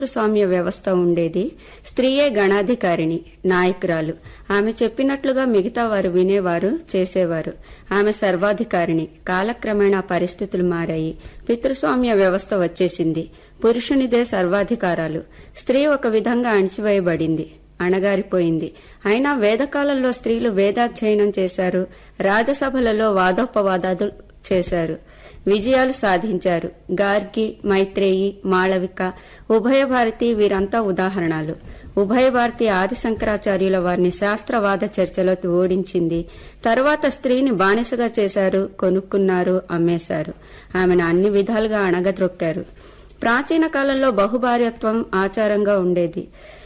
స్వామ్య వ్యవస్థ ఉండేది స్త్రీయే గణాధికారిణి నాయకురాలు ఆమె చెప్పినట్లుగా మిగతా వారు వినేవారు చేసేవారు ఆమె సర్వాధికారిణి కాలక్రమేణా పరిస్థితులు మారాయి పితృస్వామ్య వ్యవస్థ వచ్చేసింది పురుషునిదే సర్వాధికారాలు స్త్రీ ఒక విధంగా అణిచివేయబడింది అణగారిపోయింది అయినా వేదకాలంలో స్త్రీలు వేదాధ్యయనం చేశారు రాజసభలలో వాదోపవాదాలు చేశారు విజయాలు సాధించారు గార్గి మైత్రేయి మాళవిక ఉభయ భారతి వీరంతా ఉదాహరణలు ఉభయ భారతి ఆది శంకరాచార్యుల వారిని శాస్త్రవాద చర్చలో ఓడించింది తరువాత స్త్రీని బానిసగా చేశారు కొనుక్కున్నారు అమ్మేశారు ఆమెను అన్ని విధాలుగా అణగద్రొక్కారు ప్రాచీన కాలంలో బహుభార్యత్వం ఆచారంగా ఉండేది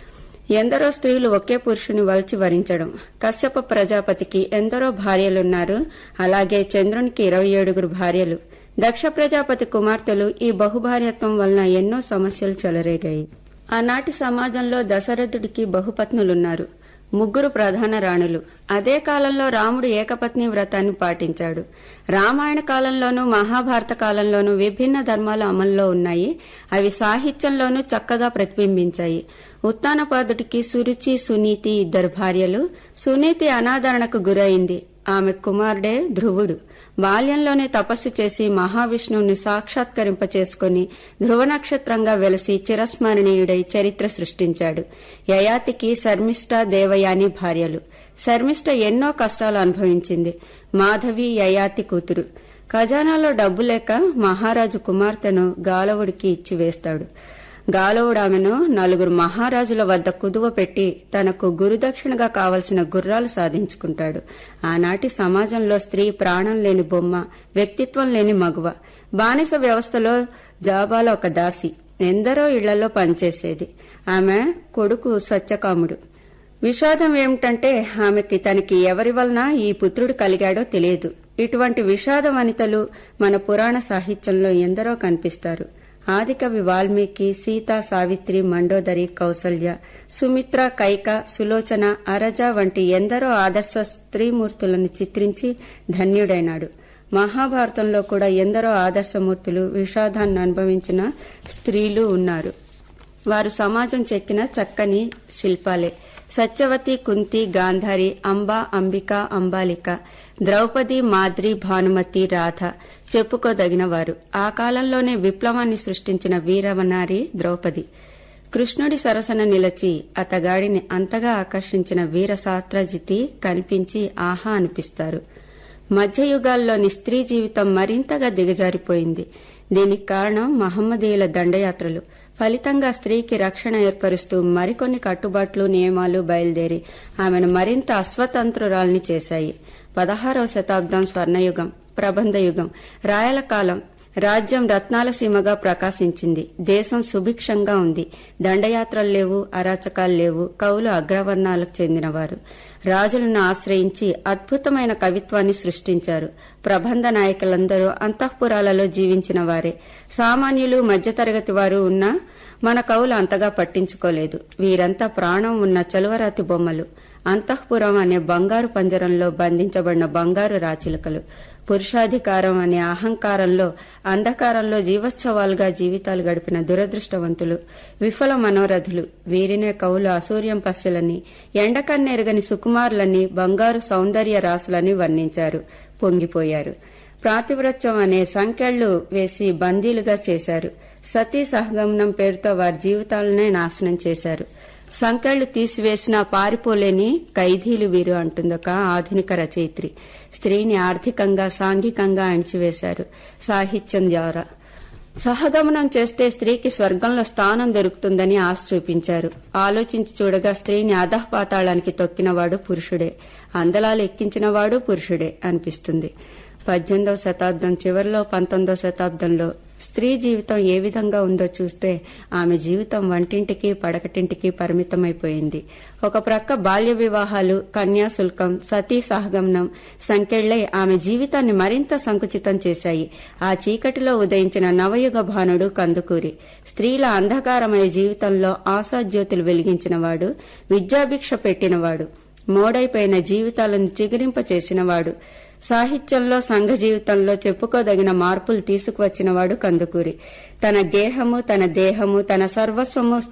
ఎందరో స్త్రీలు ఒకే పురుషుని వలిచి వరించడం కశ్యప ప్రజాపతికి ఎందరో భార్యలున్నారు అలాగే చంద్రునికి ఇరవై ఏడుగురు భార్యలు దక్ష ప్రజాపతి కుమార్తెలు ఈ బహుభార్యత్వం వలన ఎన్నో సమస్యలు చెలరేగాయి ఆనాటి సమాజంలో దశరథుడికి బహుపత్నులున్నారు ముగ్గురు ప్రధాన రాణులు అదే కాలంలో రాముడు ఏకపత్ని వ్రతాన్ని పాటించాడు రామాయణ కాలంలోనూ మహాభారత కాలంలోనూ విభిన్న ధర్మాలు అమల్లో ఉన్నాయి అవి సాహిత్యంలోనూ చక్కగా ప్రతిబింబించాయి ఉత్తానపాదుడికి సురుచి సునీతి ఇద్దరు భార్యలు సునీతి అనాదరణకు గురైంది ఆమె కుమారుడే ధ్రువుడు బాల్యంలోనే తపస్సు చేసి మహావిష్ణువుని సాక్షాత్కరింప చేసుకుని ధ్రువ నక్షత్రంగా వెలసి చిరస్మరణీయుడై చరిత్ర సృష్టించాడు యయాతికి శర్మిష్ట దేవయాని భార్యలు శర్మిష్ట ఎన్నో కష్టాలు అనుభవించింది మాధవి యయాతి కూతురు ఖజానాలో డబ్బు లేక మహారాజు కుమార్తెను గాలవుడికి ఇచ్చివేస్తాడు గాలవుడు ఆమెను నలుగురు మహారాజుల వద్ద కుదువ పెట్టి తనకు గురుదక్షిణగా కావలసిన గుర్రాలు సాధించుకుంటాడు ఆనాటి సమాజంలో స్త్రీ ప్రాణం లేని బొమ్మ వ్యక్తిత్వం లేని మగువ బానిస వ్యవస్థలో జాబాల ఒక దాసి ఎందరో ఇళ్లలో పనిచేసేది ఆమె కొడుకు సత్యకాముడు విషాదం ఏమిటంటే ఆమెకి తనకి ఎవరి వలన ఈ పుత్రుడు కలిగాడో తెలియదు ఇటువంటి విషాద వనితలు మన పురాణ సాహిత్యంలో ఎందరో కనిపిస్తారు ఆదికవి వాల్మీకి సీత సావిత్రి మండోదరి కౌసల్య సుమిత్ర కైక సులోచన అరజ వంటి ఎందరో ఆదర్శ స్త్రీమూర్తులను చిత్రించి ధన్యుడైనాడు మహాభారతంలో కూడా ఎందరో ఆదర్శమూర్తులు విషాదాన్ని అనుభవించిన స్త్రీలు ఉన్నారు వారు సమాజం చెక్కిన చక్కని శిల్పాలే సత్యవతి కుంతి గాంధారి అంబ అంబిక అంబాలిక ద్రౌపది మాద్రి భానుమతి రాధ చెప్పుకోదగిన వారు ఆ కాలంలోనే విప్లవాన్ని సృష్టించిన వీరవనారి ద్రౌపది కృష్ణుడి సరసన నిలచి అతగాడిని అంతగా ఆకర్షించిన వీర సాత్రజితి కనిపించి ఆహా అనిపిస్తారు మధ్యయుగాల్లోని స్త్రీ జీవితం మరింతగా దిగజారిపోయింది దీనికి కారణం మహమ్మదీయుల దండయాత్రలు ఫలితంగా స్త్రీకి రక్షణ ఏర్పరుస్తూ మరికొన్ని కట్టుబాట్లు నియమాలు బయలుదేరి ఆమెను మరింత అస్వతంత్రురాల్ని చేశాయి పదహారవ శతాబ్దం స్వర్ణయుగం ప్రబంధయుగం రాయల కాలం రాజ్యం రత్నాల సీమగా ప్రకాశించింది దేశం సుభిక్షంగా ఉంది దండయాత్రలు లేవు అరాచకాలు లేవు కవులు అగ్రవర్ణాలకు చెందినవారు రాజులను ఆశ్రయించి అద్భుతమైన కవిత్వాన్ని సృష్టించారు ప్రబంధ నాయకులందరూ అంతఃపురాలలో జీవించిన వారే సామాన్యులు మధ్యతరగతి వారు ఉన్నా మన కవులు అంతగా పట్టించుకోలేదు వీరంతా ప్రాణం ఉన్న చలువరాతి బొమ్మలు అంతఃపురం అనే బంగారు పంజరంలో బంధించబడిన బంగారు రాచిలకలు పురుషాధికారం అనే అహంకారంలో అంధకారంలో జీవోత్సవాలుగా జీవితాలు గడిపిన దురదృష్టవంతులు విఫల మనోరథులు వీరినే కవులు అసూర్యం పస్సులని ఎండకన్నెరగని సుకుమారులని బంగారు సౌందర్య రాసులని వర్ణించారు పొంగిపోయారు ప్రాతివ్రత్యం అనే సంఖ్యళ్లు వేసి బందీలుగా చేశారు సతీ సహగమనం పేరుతో వారి జీవితాలనే నాశనం చేశారు సంకెళ్లు తీసివేసినా పారిపోలేని ఖైదీలు వీరు అంటుందొక ఆధునిక రచయిత్రి స్త్రీని ఆర్థికంగా సాంఘికంగా అణిచివేశారు సాహిత్యం ద్వారా సహగమనం చేస్తే స్త్రీకి స్వర్గంలో స్థానం దొరుకుతుందని ఆశ చూపించారు ఆలోచించి చూడగా స్త్రీని అధఃపాతాళానికి తొక్కినవాడు పురుషుడే అందలాలు ఎక్కించినవాడు పురుషుడే అనిపిస్తుంది పద్దెనిమిదవ శతాబ్దం చివరిలో పంతొమ్మిదవ శతాబ్దంలో స్త్రీ జీవితం ఏ విధంగా ఉందో చూస్తే ఆమె జీవితం వంటింటికి పడకటింటికి పరిమితమైపోయింది ఒక ప్రక్క బాల్య వివాహాలు కన్యాశుల్కం సతీ సహగమనం సంకెళ్లే ఆమె జీవితాన్ని మరింత సంకుచితం చేశాయి ఆ చీకటిలో ఉదయించిన నవయుగ భానుడు కందుకూరి స్త్రీల అంధకారమయ జీవితంలో ఆశాజ్యోతులు వెలిగించినవాడు విద్యాభిక్ష పెట్టినవాడు మోడైపోయిన జీవితాలను చిగురింప చేసినవాడు సాహిత్యంలో సంఘ జీవితంలో చెప్పుకోదగిన మార్పులు తీసుకువచ్చినవాడు కందుకూరి తన గేహము తన దేహము తన సర్వస్వము